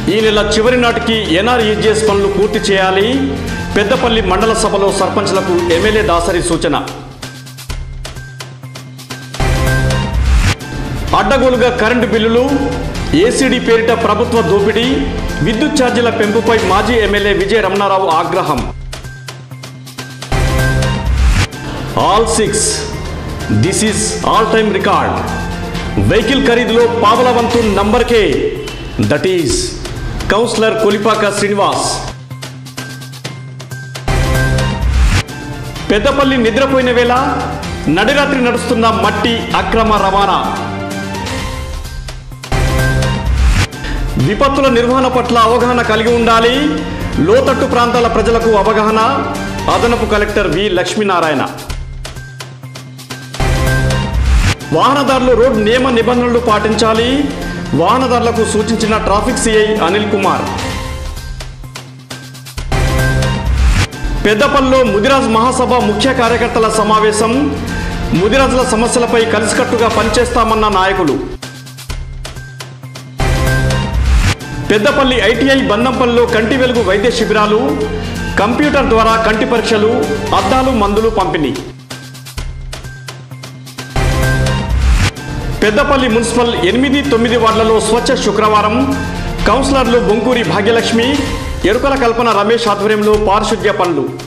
ఈ నెల చివరి నాటికి ఎన్ఆర్ఈజీఎస్ పనులు పూర్తి చేయాలి పెద్దపల్లి మండల సభలో సర్పంచ్లకు ఎమ్మెల్యే దాసరి సూచన అడ్డగోలుగా కరెంటు బిల్లులు ఏసీడీ పేరిట ప్రభుత్వ దోపిడీ విద్యుత్ ఛార్జీల పెంపుపై మాజీ ఎమ్మెల్యే విజయ రమణారావు ఆగ్రహం all six this is all time record vehicle ఖరీదులో పావల వంతు నంబర్కే that is councillor Kolipaka Srinivas Peddapalli నిద్రపోయిన వేళ నడిరాత్రి నడుస్తున్న మట్టి అక్రమ రవాణా విపత్తుల నిర్వహణ పట్ల అవగాహన కలిగి ఉండాలి లోతట్టు ప్రాంతాల ప్రజలకు అవగాహన అదనపు కలెక్టర్ వి లక్ష్మీనారాయణ వాహనదారులు రోడ్ నియమ నిబంధనలు పాటించాలి వాహనదారులకు సూచించిన ట్రాఫిక్ సిఐ అనిల్ కుమార్ పెద్దపల్లిలో ముదిరాజ్ మహాసభ ముఖ్య కార్యకర్తల సమావేశం ముదిరాజుల సమస్యలపై కలిసికట్టుగా పనిచేస్తామన్న నాయకులు పెద్దపల్లి ఐటీఐ బందంపల్లిలో కంటి వెలుగు వైద్య శిబిరాలు కంప్యూటర్ ద్వారా కంటి పరీక్షలు అద్దాలు మందులు పంపిణీ పెద్దపల్లి మున్సిపల్ ఎనిమిది తొమ్మిది వార్డులలో స్వచ్ఛ శుక్రవారం కౌన్సిలర్లు బొంకూరి భాగ్యలక్ష్మి ఎరుకల కల్పన రమేష్ ఆధ్వర్యంలో పారిశుద్ధ్య పనులు